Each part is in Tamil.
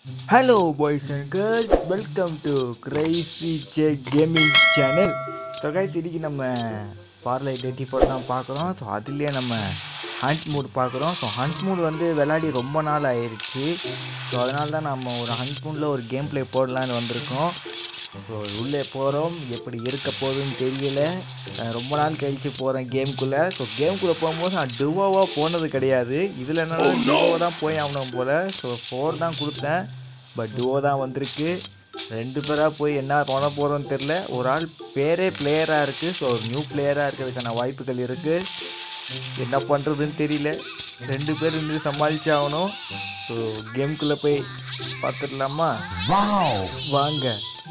Hello boys and girls welcome to crazy J gaming channel so guys இன்னைக்கு நம்ம பார்லைட் எயிட்டி ஃபோர் தான் பார்க்குறோம் ஸோ அதுலேயே நம்ம ஹண்ட் மூட் பார்க்குறோம் ஸோ ஹண்ட் மூட் வந்து விளையாடி ரொம்ப நாள் ஆயிடுச்சு ஸோ அதனால தான் நம்ம ஒரு ஹண்ட் மூடில் ஒரு கேம் ப்ளே போடலான்னு வந்திருக்கோம் ஸோ உள்ளே போகிறோம் எப்படி இருக்க போகுதுன்னு தெரியல நான் ரொம்ப நாள் கழித்து போகிறேன் கேம்குள்ளே ஸோ கேம்குள்ளே போகும்போது நான் டுவோவாக போனது கிடையாது இதில் என்னன்னா டுவோ தான் போய் ஆகணும் போல் ஸோ ஃபோர் தான் கொடுத்தேன் பட் டுவோ தான் வந்திருக்கு ரெண்டு பேராக போய் என்ன பண்ண போகிறோன்னு தெரில ஒரு ஆள் பேரே பிளேயராக இருக்குது ஸோ நியூ பிளேயராக இருக்கிறதுக்கான வாய்ப்புகள் இருக்குது என்ன பண்ணுறதுன்னு தெரியல ரெண்டு பேர் இருந்து சமாளிச்சு ஆகணும் ஸோ கேம்குள்ளே போய் பார்த்துடலாமா வாங்க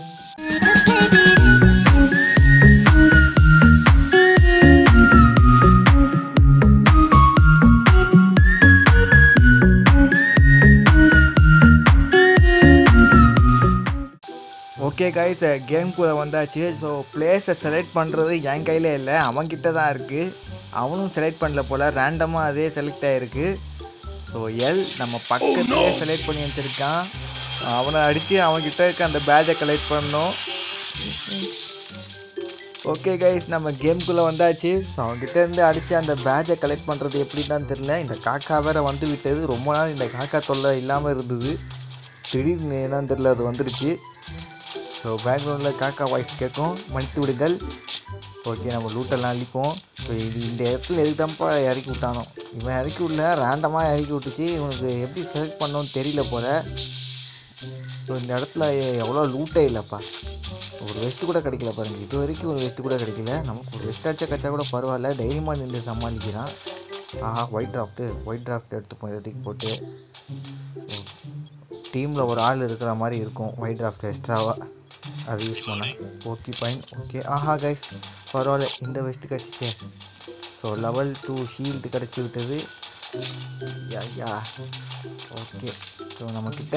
ஓகே கைஸ் கேம்குள்ளே வந்தாச்சு ஸோ பிளேஸை செலக்ட் பண்ணுறது என் கையில் இல்லை அவன்கிட்ட தான் இருக்குது அவனும் செலக்ட் பண்ணல போல் ரேண்டமாக அதே செலக்ட் ஆகிருக்கு ஸோ எல் நம்ம பக்கத்துலேயே செலக்ட் பண்ணி வச்சுருக்கான் அவனை அடித்து அவன்கிட்ட இருக்க அந்த பேஜை கலெக்ட் பண்ணோம் ஓகே கைஸ் நம்ம கேம்குள்ளே வந்தாச்சு ஸோ அவங்ககிட்ட இருந்து அடித்து அந்த பேஜை கலெக்ட் பண்ணுறது எப்படி தான் தெரில இந்த காக்கா வேற வந்து விட்டது ரொம்ப நாள் இந்த காக்கா தொல்லை இல்லாமல் இருந்தது திடீர்னு என்னன்னு தெரில அது வந்துருச்சு ஸோ பேக்ரவுண்டில் காக்கா வாய்ஸ் கேட்கும் மன்னித்து விடுங்கள் ஓகே நம்ம லூட்டெல்லாம் அழிப்போம் ஸோ இது இந்த இடத்துல எதுக்கு தான்ப்பா இறக்கி விட்டானோ இவன் இறக்கி விடல ரேண்டமாக இறக்கி விட்டுச்சு இவனுக்கு எப்படி செலக்ட் பண்ணோன்னு தெரியல போல ஸோ இந்த இடத்துல எவ்வளோ லூட்டே இல்லைப்பா ஒரு வெஸ்ட்டு கூட கிடைக்கல பாருங்க இது வரைக்கும் ஒரு வெஸ்ட்டு கூட கிடைக்கல நமக்கு ஒரு வெஸ்ட்டாச்சும் கச்சா கூட பரவாயில்ல தைரியமாக நின்று சமாளிக்கிறான் ஆஹா ஒயிட் டிராஃப்ட்டு ஒயிட் டிராஃப்ட் எடுத்துப்போம் இதற்கு போட்டு டீமில் ஒரு ஆள் இருக்கிற மாதிரி இருக்கும் ஒயிட் டிராஃப்ட் எக்ஸ்ட்ராவாக அது யூஸ் பண்ணேன் ஓகே ஃபைன் ஓகே ஆஹா கைஸ் பரவாயில்ல இந்த வெஸ்ட்டு கிடச்சிச்சே ஸோ லெவல் டூ ஷீல்டு கிடச்சி விட்டது யா யா ஓகே ஸோ நம்மக்கிட்ட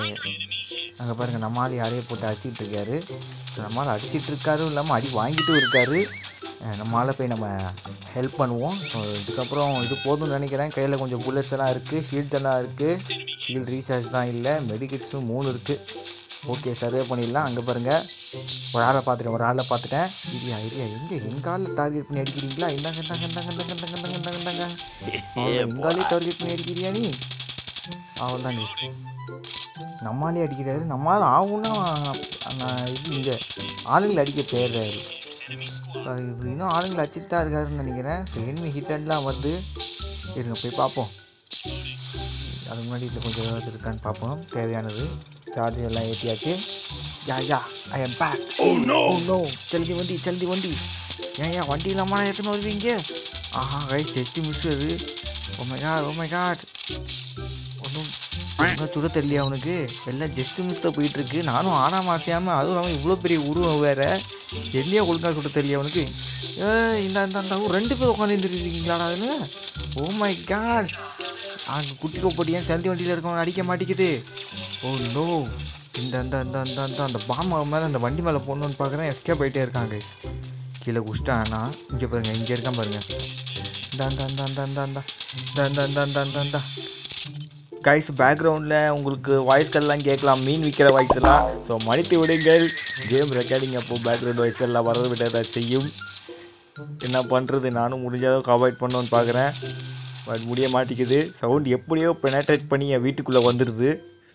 அங்கே பாருங்கள் நம்ம ஆள் யாரையும் போட்டு அடிச்சிட்டு இருக்காரு நம்ம ஆள் அடிச்சிட்டு இருக்காரும் இல்லாமல் அடி வாங்கிட்டும் இருக்காரு அஹ் நம்ம ஆளை போய் நம்ம ஹெல்ப் பண்ணுவோம் ஸோ இதுக்கப்புறம் இது போதும்னு நினைக்கிறேன் கையில் கொஞ்சம் புல்லட்ஸ் எல்லாம் இருக்குது ஷீல்ட் எல்லாம் இருக்குது ஷீல்ட் ரீசார்ஜ் தான் இல்லை மெடிக்கிட்ஸும் மூணு இருக்குது ஓகே சர்வே பண்ணிடலாம் அங்கே பாருங்கள் ஒரு ஆளை பார்த்துட்டேன் ஒரு ஆளை பார்த்துட்டேன் இரியா இரியா எங்கே எங்கள் ஆளில் டார்கெட் பண்ணி அடிக்கிறீங்களா இந்தாங்க இந்தாங்க இந்தாங்க இந்தாங்க இந்தாங்க இந்தாங்க இந்தாங்க இந்தாங்க எங்கள் ஆளையும் டார்கெட் பண்ணி அடிக்கிறியா நீ அவன் தான் நீ நம்மளாலே அடிக்கிறாரு நம்மளால ஆகும்னா நான் இது இங்கே ஆளுங்களை அடிக்க தேடுறாரு இவர் இன்னும் ஆளுங்களை அடிச்சுட்டு தான் இருக்காருன்னு நினைக்கிறேன் ஸோ எனிமி ஹிட்டன்லாம் வந்து இருங்க போய் பார்ப்போம் அதுக்கு முன்னாடி இதில் கொஞ்சம் ஏதாவது இருக்கான்னு பார்ப்போம் தேவையானது சார்ஜ் எல்லாம் ஏற்றியாச்சு yeah yeah I am back oh no ஜல்தி வண்டி ஜல்தி வண்டி ஏன் ஏன் வண்டி இல்லாமல் எத்தனை வருவீங்க ஆஹா கைஸ் டெஸ்ட் மிஸ் அது ஓமை காட் ஓமை காட் ஒன்றும் ஒன்றும் சுட தெரியலையா அவனுக்கு எல்லாம் ஜஸ்ட் மிஸ் தான் போயிட்டுருக்கு நானும் ஆனாம ஆசையாமல் அதுவும் இல்லாமல் இவ்வளோ பெரிய உருவம் வேறு என்னையா ஒழுங்காக சுட தெரியல அவனுக்கு ஏ இந்த இந்த இந்த ஊர் ரெண்டு பேர் உட்காந்து இருக்கீங்களாடா அதில் ஓ மை காட் அங்கே குட்டி கோப்பட்டி ஏன் சந்தி வண்டியில் இருக்கவங்க அடிக்க மாட்டேங்குது ஓ நோ இந்த அந்த அந்த அந்த அந்த அந்த பாம்பு மேலே அந்த வண்டி மேலே போடணுன்னு பார்க்குறேன் எஸ்கேப் ஆகிட்டே இருக்காங்க கீழே குஷ்டானா இங்கே பாருங்க இங்கே இருக்கான் பாருங்க இந்த அந்த அந்த அந்த அந்த அந்த இந்த அந்த அந்த அந்த அந்த அந்த கைஸ் பேக்ரவுண்டில் உங்களுக்கு வாய்ஸ்கள்லாம் கேட்கலாம் மீன் விற்கிற வாய்ஸ் எல்லாம் ஸோ மன்னித்து விடுங்கள் கேம் ரெக்கார்டிங் அப்போ பேக்ரவுண்ட் வாய்ஸ் எல்லாம் வர விட தான் செய்யும் என்ன பண்ணுறது நானும் முடிஞ்ச அளவுக்கு அவாய்ட் பண்ணணும்னு பார்க்குறேன் பட் முடிய மாட்டேங்குது சவுண்ட் எப்படியோ பெனட்ரேட் பண்ணி என் வீட்டுக்குள்ளே வந்துடுது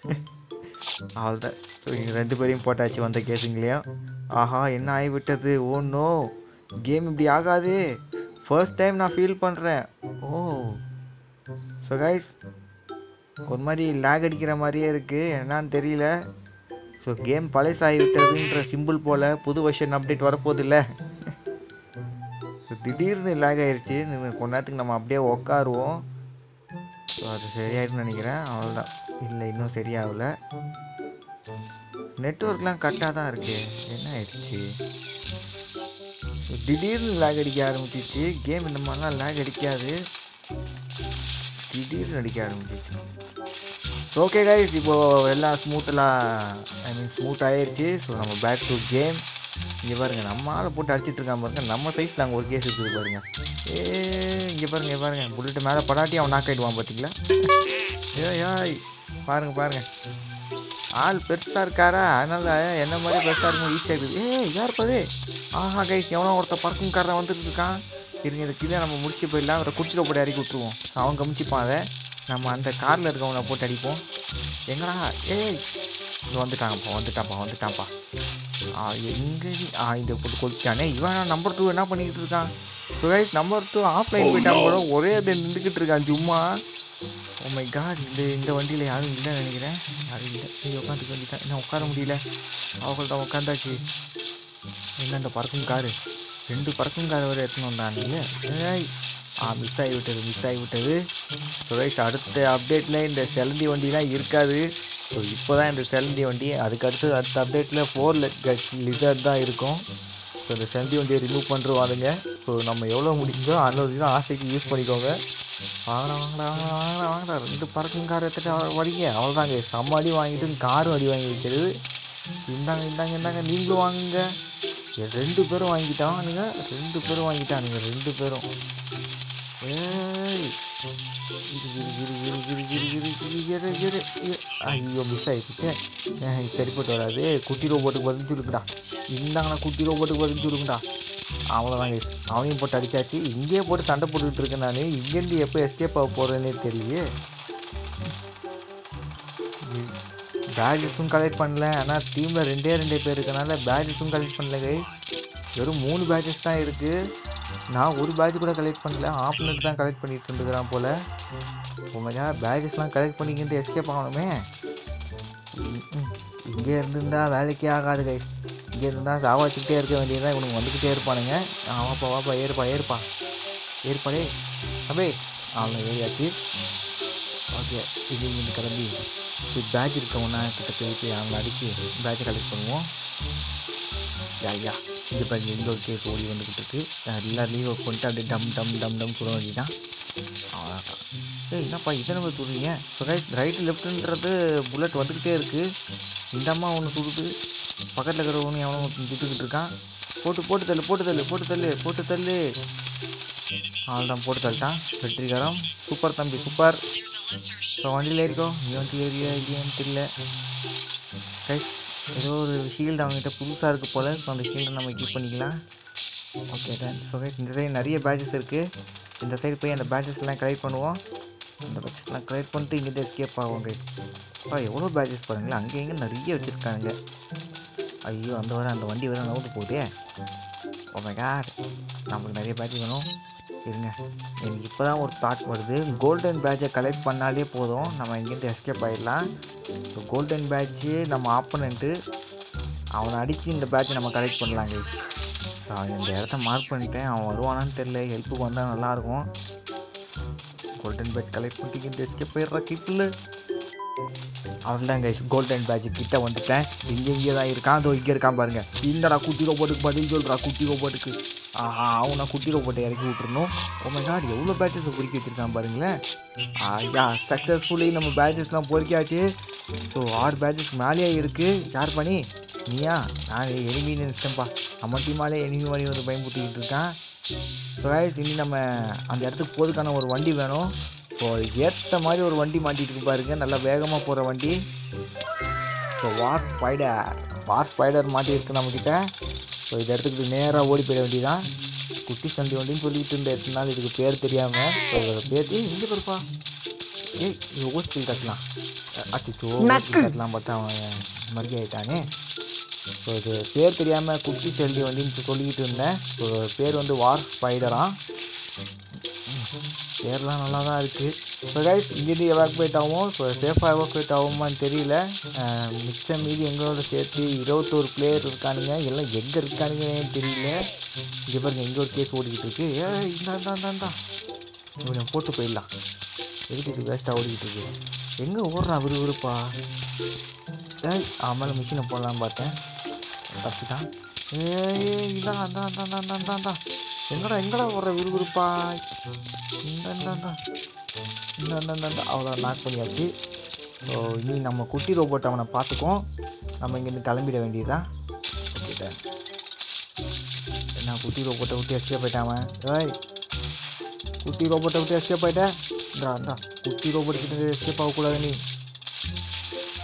அவ்வளோதான் ஸோ இங்கே ரெண்டு பேரையும் போட்டாச்சு வந்த கேஸுங்களையும் ஆஹா என்ன ஆகிவிட்டது ஓ நோ கேம் இப்படி ஆகாது ஃபர்ஸ்ட் டைம் நான் ஃபீல் பண்ணுறேன் ஓ ஸோ கைஸ் ஒரு மாதிரி லேக் அடிக்கிற மாதிரியே இருக்குது என்னன்னு தெரியல ஸோ கேம் பழசாகி விட்டதுன்ற சிம்பிள் போல் புது வருஷன் அப்டேட் வரப்போகுது இல்லை திடீர்னு லேக் ஆயிடுச்சு இன்னும் கொஞ்ச நேரத்துக்கு நம்ம அப்படியே உக்காருவோம் ஸோ அது சரியாயிடும்னு நினைக்கிறேன் அவ்வளோதான் இல்லை இன்னும் சரியாகல நெட்ஒர்க்லாம் கரெக்டாக தான் இருக்கு என்ன ஆயிடுச்சு ஸோ திடீர்னு லேக் அடிக்க ஆரம்பிச்சிச்சு கேம் இந்த மாதிரிலாம் லேக் அடிக்காது திடீர்னு அடிக்க ஆரம்பிச்சிச்சு ஸோ ஓகே கைஸ் இப்போது எல்லாம் ஸ்மூத்தெல்லாம் ஐ மீன் ஸ்மூத் ஆயிடுச்சு ஸோ நம்ம பேக் டு கேம் இங்கே பாருங்க நம்ம ஆளை போட்டு அடிச்சிட்டு இருக்கான் பாருங்க நம்ம சைஸில் அங்கே ஒரு கேஸ் இருக்குது பாருங்க ஏ இங்கே பாருங்க இங்க பாருங்க புல்லட்டு மேலே படாட்டி அவன் நாக் ஆயிடுவான் பார்த்தீங்களா ஏ யாய் பாருங்க பாருங்க ஆள் பெருசாக இருக்காரா அதனால் என்ன மாதிரி பெருசாக இருக்கும் ஈஸியாக இருக்குது ஏய் யார் பது ஆஹா கைஸ் எவனோ ஒருத்த பறக்கும்காரன் வந்துட்டு இருக்கான் இருங்க இந்த கீழே நம்ம முடிச்சு போயிடலாம் அவரை குட்டியில் போட்டு இறக்கி விட்ருவோம் அவன் கமிச்சிப்பான் அதை நம்ம அந்த காரில் இருக்கவனை போட்டு அடிப்போம் எங்கடா ஏய் இங்க வந்துட்டாங்கப்பா வந்துட்டான்ப்பா வந்துட்டான்ப்பா ஆ எங்கே ஆ இந்த போட்டு கொளுத்தானே இவன் நம்பர் டூ என்ன பண்ணிக்கிட்டு இருக்கான் so guys number two offline போயிட்டான் கூட ஒரே இதை நின்றுக்கிட்டு இருக்கான் சும்மா ஓ மை காட் இந்த இந்த வண்டியில் யாரும் இல்லைன்னு நினைக்கிறேன் யாரும் இல்லை நீ உட்காந்துக்க வேண்டியதான் என்ன உட்கார முடியல அவர்கள் தான் உட்காந்தாச்சு என்ன இந்த பறக்கும் காரு ரெண்டு பறக்கும் கார் வரை எடுத்துன்னு வந்தானுங்க ஏய் ஆ மிஸ் ஆகி விட்டது மிஸ் ஆகி விட்டது ஸோ கைஸ் அடுத்த அப்டேட்டில் இந்த செலந்தி வண்டிலாம் இருக்காது ஸோ இப்போ தான் இந்த செலந்தி வண்டி அதுக்கு அடுத்து அடுத்த அப்டேட்டில் ஃபோர் லிசர்ட் தான் இருக்கும் ஸோ இந்த செலந்தி வண்டியை ரிமூவ் பண்ணுறவாதுங்க ஸோ நம்ம எவ்வளோ முடிஞ்சோ அவ்வளோ தான் ஆசைக்கு யூஸ் பண்ணிக்கோங்க வாங்கடா வாங்கடா வாங்கடா வாங்கடா வாங்கடா ரெண்டு பறக்கும் கார் எடுத்துட்டு வடிங்க அவ்வளோதாங்க செம்ம அடி வாங்கிட்டு காரும் அடி வாங்கி வைக்கிறது இந்தாங்க இந்தாங்க இந்தாங்க நீங்களும் வாங்குங்க எ- ரெண்டு பேரும் வாங்கிட்டானுங்க ரெண்டு பேரும் வாங்கிட்டானுங்க ரெண்டு பேரும் ஏய் இரு இரு இரு இரு இரு இரு இரு இரு இரு இரு இரு ஐயோ மிஸ் ஆகிடுச்சே இது சரிப்பட்டு வராது குட்டி ரோபோட்டுக்கு பதில் சொல்லுங்கடா இந்தாங்கண்ணா குட்டி ரோபோட்டுக்கு பதில் சொல்லுங்கடா அவ்வளோதான் guys. அவனையும் போட்டு அடிச்சாச்சு இங்கேயே போட்டு சண்டை போட்டுக்கிட்டு இருக்கேன் நான் இங்கேருந்து எப்போ எஸ்கேப் ஆக போகிறேன்னே தெரியலையே பேஜஸும் கலெக்ட் பண்ணல ஆனால் டீமில் ரெண்டே ரெண்டே பேர் இருக்கனால பேஜஸும் கலெக்ட் பண்ணல கைஸ் வெறும் மூணு பேஜஸ் தான் இருக்குது நான் ஒரு பேட்ச் கூட கலெக்ட் பண்ணல ஆப்னட் தான் கலெக்ட் பண்ணிட்டு இருந்துக்கிறான் போல் உமையா பேஜஸ்லாம் கலெக்ட் பண்ணிக்கிட்டு எஸ்கேப் ஆகணுமே ம், ம். இங்கே இருந்திருந்தா வேலைக்கே ஆகாது கைஸ் இங்கே இருந்தால் சாவாச்சுக்கிட்டே இருக்க வேண்டியதுதான் இவனுங்க வந்துக்கிட்டே இருப்பானுங்க ஆ, வாப்பா வாப்பா ஏறுப்பா ஏறுப்பா ஏறுப்பா டே அபே அவனை ஏறியாச்சு ஓகே இது இங்கே கிளம்பி இப்போ பேட்ச் இருக்கவனா கிட்ட போய் போய் அவனை அடித்து பேட்சை கலெக்ட் பண்ணுவோம் யா யா இங்கே பாருங்க எங்கே ஒரு கேஸ் ஓடி வந்துக்கிட்டு இருக்கு எல்லாம் லீவ் பண்ணிட்டு அப்படியே டம் டம் டம் டம் சுட வேண்டியதான் அவ்வளோதான் ஏய் என்னப்பா இதை நம்ம சுடுறீங்க இப்போ ரைட் ரைட்டு லெஃப்ட்டுன்றது புல்லட் வந்துக்கிட்டே இருக்குது இந்த அம்மா ஒன்று சுடுது பக்கத்தில் இருக்கிறவனு எவனோ ஒருத்தன் திட்டுக்கிட்டு இருக்கான் போட்டு போட்டு தள்ளு போட்டு தள்ளு போட்டு தள்ளு போட்டு தள்ளு அவள்தான் போட்டு தள்ளிட்டான் வெற்றிகரம் சூப்பர் தம்பி சூப்பர் இப்போ வண்டியில் ஏறிக்கோ நீ வண்டி ஏறியா இல்லையான்னு தெரியல ரைட் ஏதோ ஒரு ஷீல்டு அவங்ககிட்ட புதுசாக இருக்குது போல் ஸோ அந்த ஷீல்டை நம்ம கீப் பண்ணிக்கலாம் ஓகே தான் ஸோ இந்த சைடு நிறைய பேட்சஸ் இருக்குது இந்த சைடு போய் அந்த பேட்சஸ்லாம் கலெக்ட் பண்ணுவோம் அந்த பேட்சஸ்லாம் கலெக்ட் பண்ணிட்டு இங்கேருந்து எஸ்கேப் ஆகும் கைஸ் அப்பா எவ்வளோ பேட்சஸ் பாருங்களேன் அங்கே இங்கே நிறைய வச்சுருக்கானுங்க ஐயோ அந்த வர அந்த வண்டி வர நவுந்து போகுதே ஓ மை காட் நமக்கு நிறைய பேட்ச் வேணும் இருங்க எனக்கு இப்போ தான் ஒரு தாட் வருது கோல்டன் பேட்சை கலெக்ட் பண்ணாலே போதும் நம்ம இங்கேருந்து எஸ்கேப் ஆகிடலாம் ஸோ கோல்டன் பேட்ச்சு நம்ம ஆப்பனண்ட்டு அவனை அடித்து இந்த பேட்சை நம்ம கலெக்ட் பண்ணலாம் கைஸ் அவன் இந்த இடத்த மார்க் பண்ணிட்டேன் அவன் வருவானான்னு தெரில ஹெல்ப்புக்கு வந்தால் நல்லாயிருக்கும் கோல்டன் பேட்ச் கலெக்ட் பண்ணிட்டு இந்த எஸ்கேப் போயிடுறா கிட்டில் அவன்தான் கைஸ் கோல்டன் பேட்ச் கிட்ட வந்துட்டேன் இங்கே இங்கே தான் இருக்கான் அதோ இங்கே இருக்கான் பாருங்க இந்தடா குட்டி ரோபோட்டுக்கு பதில் சொல்கிறா குட்டி ரோபோட்டுக்கு ஆஹா அவனை குட்டி ரோபோட்டை இறக்கி விட்டுருணும் ஓ காட் எவ்வளோ பேட்சஸ் பொறுக்கி வச்சுருக்கான் பாருங்களேன் ஐயா சக்ஸஸ்ஃபுல்லி நம்ம பேட்சஸ்லாம் பொறுக்கியாச்சு ஸோ ஆறு பேட்சஸ் மேலேயே இருக்குது யார் பண்ணி நீயா நான் எனிமின்னு நினச்சிட்டேன்ப்பா நம்ம டீமாலே எனிமி மாதிரி வந்து பயன்படுத்திக்கிட்டு இருக்கான் ஸோ guys இனி நம்ம அந்த இடத்துக்கு போகிறதுக்கான ஒரு வண்டி வேணும் ஸோ ஏற்ற மாதிரி ஒரு வண்டி மாட்டிட்டு இருக்கு பாருங்க நல்லா வேகமாக போகிற வண்டி so war spider war spider மாட்டியிருக்கு நம்மக்கிட்ட ஸோ இந்த இடத்துக்கு நேராக ஓடி போயிட வேண்டியதான் குட்டி சண்டி வண்டின்னு சொல்லிட்டு இருந்த எத்தனை நாள் இதுக்கு பேர் தெரியாமல் ஸோ இதோட பேர் ஏய் இங்கே இருப்பா ஏய் இது ஓஸ்பி கட்டலாம் அச்சோ ஓஸ்பி கட்டலாம் பார்த்தா அவன் மறுகி ஆயிட்டானே ஸோ இது பேர் தெரியாமல் குட்டி செல்வி வண்டின்னு சொல்லிக்கிட்டு இருந்தேன் ஸோ பேர் வந்து வார் ஸ்பைடரா பேர்லாம் நல்லா தான் இருக்குது ஸோ கைஸ் இங்கேருந்து எவாக்குவேட் ஆகும் ஸோ சேஃபாக எவாக்குவேட் ஆகுமான்னு தெரியல அஹ் மிச்சம் மீதி எங்களோட சேர்த்து இருபத்தோரு பிளேயர் இருக்கானுங்க எல்லாம் எங்கே இருக்கானுங்கன்னு தெரியல இங்கே பாருங்க இங்கே ஒரு கேஸ் ஓடிக்கிட்டு இருக்கு ஏ இந்தா இந்தா இந்தா இந்தா இவனை போட்டு போயிடலாம் எதுக்கு இது வேஸ்ட்டாக ஓடிக்கிட்டு இருக்கு எங்கே ஓடுறான் விறுவிறுப்பா ஏய் ஆமாம் மிஷினை போடலான்னு பார்த்தேன் தப்பிட்டான் ஏய் இதான் அதான் அதான் அதான் அதான் அதான் எங்கடா எங்கடா ஓடுற விறுவிறுப்பா இந்த இந்த இந்த இந்த இந்த இந்த இந்த அவ்வளோ நாக் பண்ணியாச்சு ஸோ இனி நம்ம குட்டி ரோபோட் அவனை பார்த்துக்குவோம் நம்ம இங்கேருந்து கிளம்பிட வேண்டியதுதான் ஓகே சார் என்ன குட்டி ரோபோட்டை விட்டு எஸ்கேப் போயிட்டான் அவன் ஏய் குட்டி ரோபோட்டை விட்டு எஸ்கேப் போயிட்டேன் இந்தா இந்தா குட்டி ரோபோட் கிட்ட எஸ்கேப் ஆகக்கூடாது நீ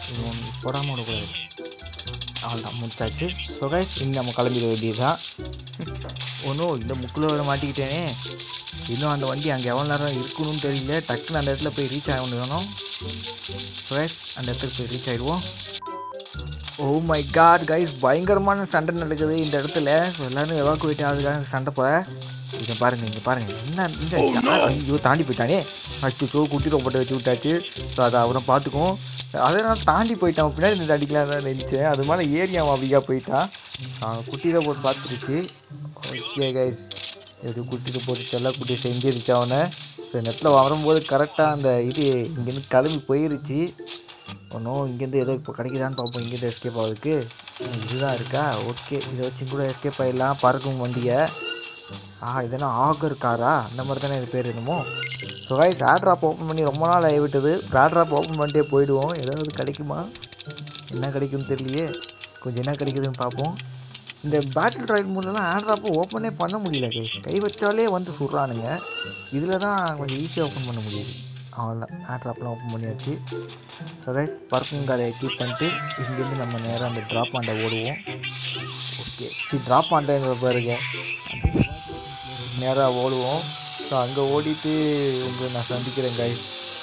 இது ஒன்று போடாமல் விடக்கூடாது அவ்வளோதான் முடிச்சாச்சு ஸோ கைஸ் இன்னும் நம்ம கிளம்பிட வேண்டியது தான் ஒன்றும் இந்த முக்கில் வர மாட்டிக்கிட்டேனே இன்னும் அந்த வண்டி அங்கே எவ்வளோ நேரம் இருக்கணும்னு தெரியல டக்குன்னு அந்த இடத்துல போய் ரீச் ஆக வேணும் ஸோ கைஸ் அந்த இடத்துக்கு போய் ரீச் ஆகிடுவோம் ஓ மை காட் கைஸ் பயங்கரமான சண்டை நடக்குது இந்த இடத்துல ஸோ எல்லாரும் எவாக்குவேட் ஆகுதுக்காக சண்டை போல இங்கே பாருங்க இங்கே பாருங்க என்ன இந்த யார் ஐயோ தாண்டி போயிட்டானே அச்சோ குட்டி ரோபோட்டை வச்சு விட்டாச்சு ஸோ அதை அப்புறம் பார்த்துக்குவோம் அதை நான் தாண்டி போயிட்டான் பின்னாடி இந்த அடிக்கலாம் தான் நினச்சேன் அது மேலே ஏறி அவன் அப்படியா போயிட்டான் அவன் குட்டி ரோபோட் பார்த்துருச்சு ஓகே கைஸ் இது குட்டி ரோபோட் செல்ல குட்டி செஞ்சிருச்சு அவனை ஸோ இந்த இடத்துல வரும்போது கரெக்டாக அந்த இது இங்கேருந்து கிளம்பி போயிருச்சு ஒன்றும் இங்கேருந்து ஏதோ இப்போ கிடைக்குதான்னு பார்ப்போம் இங்கேருந்து எஸ்கேப் ஆகுதுக்கு ம், இதுதான் இருக்கா ஓகே இதை வச்சு கூட எஸ்கேப் ஆகிடலாம் பறக்கும் வண்டியை ஆ இதென்ன ஆகர் காரா அந்த மாதிரி தானே இது பேர் என்னமோ ஸோ கைஸ் ஆட்ராப் ஓப்பன் பண்ணி ரொம்ப நாள் ஆகி விட்டது ஆட்ராப் ஓப்பன் பண்ணிட்டே போயிடுவோம் ஏதாவது கிடைக்குமா என்ன கிடைக்கும்னு தெரியலையே கொஞ்சம் என்ன கிடைக்குதுன்னு பார்ப்போம் இந்த பேட்டில் ட்ரைட் மூலலாம் ஆட்ராப்பை ஓப்பனே பண்ண முடியல கைஸ் கை வச்சாலே வந்து சுடுறானுங்க இதில் தான் கொஞ்சம் ஈஸியாக ஓப்பன் பண்ண முடியுது அவ்வளோதான் ஆட்ராப்லாம் ஓப்பன் பண்ணியாச்சு ஸோ கைஸ் பர்ஃப்யூம் காரை கீப் பண்ணிட்டு இங்கேருந்து நம்ம நேராக அந்த ட்ராப் ஆண்டை ஓடுவோம் ஓகே சி ட்ராப் ஆண்டை பாருங்க நேராக ஓடுவோம் ஸோ அங்கே ஓடிட்டு உங்களை நான் சந்திக்கிறேன் கைஸ்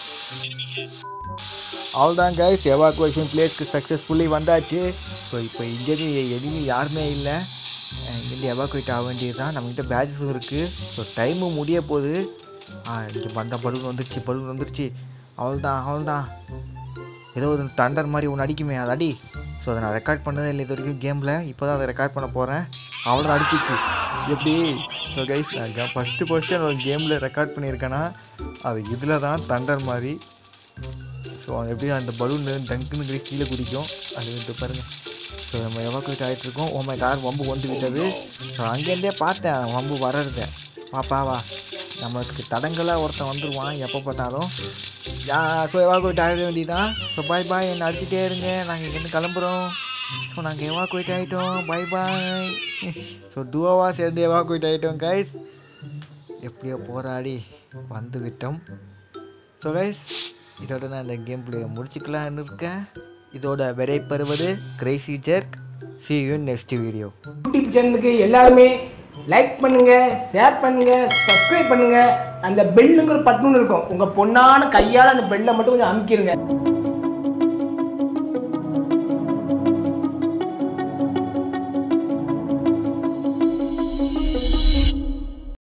அவ்வளோதான் கைஸ் எவாக்குவேஷன் பிளேஸ்க்கு சக்ஸஸ்ஃபுல்லி வந்தாச்சு ஸோ இப்போ இங்கேருந்து எதுவுமே யாருமே இல்லை அஹ் இங்கேருந்து எவாக்குவேட் ஆக வேண்டியது தான் நம்மக்கிட்ட பேட்சஸும் இருக்குது ஸோ டைமும் முடிய போகுது ஆ இங்கே பண்ட பலூன் வந்துருச்சு பலூன் வந்துருச்சு அவ்வளோதான் அவ்வளோதான் ஏதோ ஒரு தண்டர் மாதிரி ஒன்று அடிக்குமே அது அடி ஸோ அதை நான் ரெக்கார்ட் பண்ணதே இல்லை இது வரைக்கும் கேமில் இப்போ தான் அதை ரெக்கார்ட் பண்ண போகிறேன் அவ்வளோதான் அடிச்சிச்சு எப்படி ஸோ கைஸ் நான் ஃபஸ்ட்டு ஃபஸ்ட்டு நான் கேமில் ரெக்கார்ட் பண்ணியிருக்கேன்னா அது இதில் தான் தண்டர் மாதிரி ஸோ அது எப்படி அந்த பலூன் டங்குன்னு கீழே குதிக்கும் அது வந்து பாருங்கள் ஸோ நம்ம எவாக்குவேட் ஆகிட்டு இருக்கோம் ஓ மை கார் வம்பு வந்து விட்டது ஸோ அங்கேருந்தே பார்த்தேன் வம்பு வர்றத பாப்பா வா நமக்கு தடங்களாக ஒருத்தன் வந்துடுவான் எப்போ பார்த்தாலும் யா ஸோ எவாக்குவேட் ஆகிட வேண்டியதான் ஸோ பாய் பாய் என்னை அடிச்சுட்டே இருங்க நாங்கள் இங்கேருந்து கிளம்புறோம் ஸோ நாங்கள் எவாக்குவேட் ஆகிட்டோம் பாய் பாய் ஸோ துவாவாக சேர்ந்து எவாக்குவேட் ஆகிட்டோம் கைஸ் எப்படியோ போராடி வந்து விட்டோம் ஸோ கைஸ் இதோட நான் இந்த கேம் பிளே முடிச்சுக்கலாம்னு இருக்கேன் இதோட விரை பெறுவது crazy jerk see you next video YouTube சேனலுக்கு எல்லாருமே லைக் பண்ணுங்க ஷேர் பண்ணுங்க சப்ஸ்கிரைப் பண்ணுங்க அந்த பெல்லுங்கிற பட்டன் இருக்கும் உங்க பொண்ணான கையால அந்த பெல்லை மட்டும் கொஞ்சம் அமுக்கிருங்க